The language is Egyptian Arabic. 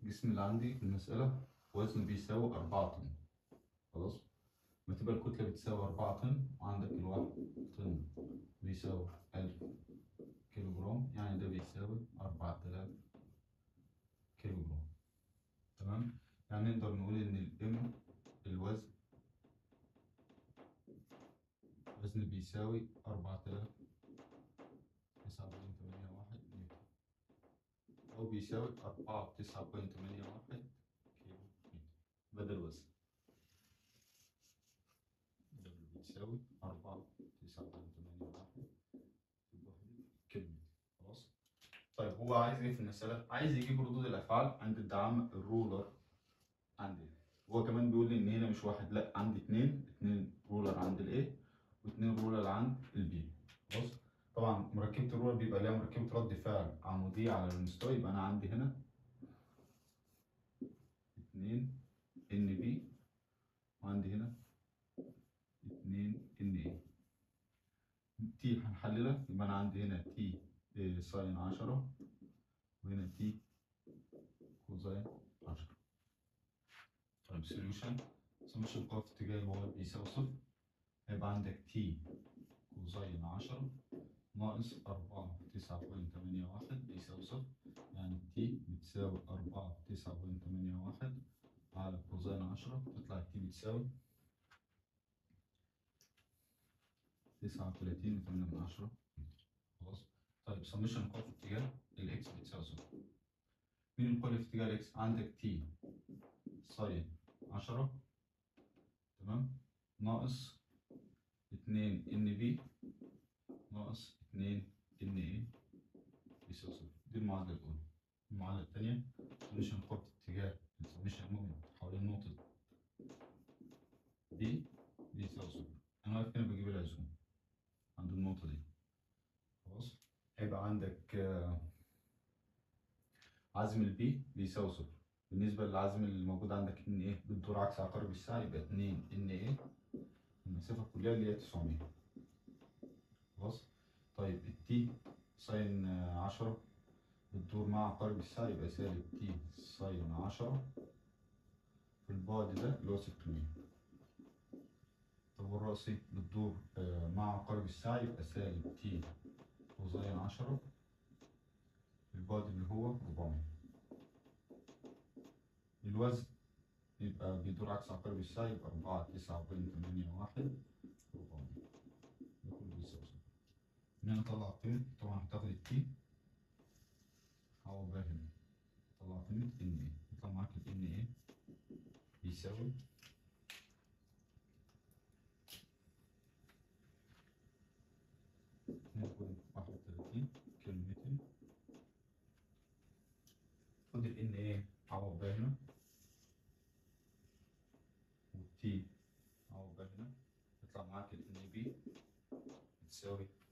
الجسم اللي عندي في المسألة وزنه بيساوي أربعة طن خلاص لما تبقى الكتلة بتساوي أربعة طن وعندك الواحد طن بيساوي ألف كيلو جرام يعني ده بيساوي أربعة آلاف كيلو جرام تمام يعني نقدر نقول إن الإم الوزن وزن بيساوي أربعة آلاف تسعة بوينت تمانية واحد نيوتن أو بيساوي أربعة تسعة بوينت تمانية واحد كيلو نيوتن بدل وزن ده بيساوي أربعة تسعة بوينت تمانية واحد في الوحدة كيلو نيوتن خلاص طيب هو عايز إيه في المسألة؟ عايز يجيب ردود الأفعال عند الدعم الرولر عندي هو كمان بيقول لي إن هنا مش واحد لأ عندي اتنين اتنين رولر عند الإيه واتنين رولر عند البي خلاص طبعا مركبة الرولر بيبقى ليها مركبة رد فعل عمودية على المستوى يبقى أنا عندي هنا اتنين ان بي وعندي هنا اتنين ان ايه تي هنحللها يبقى أنا عندي هنا تي إيه ساين عشرة وهنا تي كوزاين عشرة طيب سوليوشن سمش القوة في اتجاه الواي بيساوي صفر هيبقى عندك تي كوزاين عشرة ناقص أربعة تسعة بوينت تمانية واحد بيساوي صفر يعني تي بتساوي أربعة تسعة بوينت تمانية واحد على كوزين عشرة تطلع تي بتساوي تسعة وتلاتين وتمانية من عشرة خلاص طيب سمشن قوة في اتجاه الإكس بتساوي صفر مين القوة اللي في اتجاه الإكس؟ عندك تي ساين عشرة تمام ناقص اتنين إن بي ناقص اتنين ان ايه بيساوي صفر دي المعادلة الأولى المعادلة التانية سميشن قوة اتجاه السميشن مومنت حوالين نقطة دي بيساوي صفر أنا واقف هنا بجيب العزوم عند النقطة دي خلاص هيبقى عندك آه، عزم البي بيساوي صفر بالنسبة للعزم اللي موجود عندك ان ايه بتدور عكس عقارب الساعة يبقى اتنين ان ايه المسافة كلها اللي هي 900 خلاص طيب التي ساين آه، عشرة بتدور مع عقارب الساعة يبقى سالب تي ساين عشرة في البعد ده اللي هو 600 طب والرأسي بتدور آه، مع عقارب الساعة يبقى سالب تي كوزين عشرة في البعد اللي هو 400 الوزن يبقى بيدور عكس عقارب الساعة يبقى أربعة تسعة بوينت تمانية واحد 400 ده كله بيساوي صفر ان انا اطلع قيمة طبعا هتاخد التي هعوض بقى هنا اطلع قيمة ان ايه يطلع معاك ال ان ايه بيساوي اتنين بوينت واحد وتلاتين كيلو متر خد ال ان ايه عوض بقى هنا والتي عوض بقى هنا يطلع معاك ال ان بي بتساوي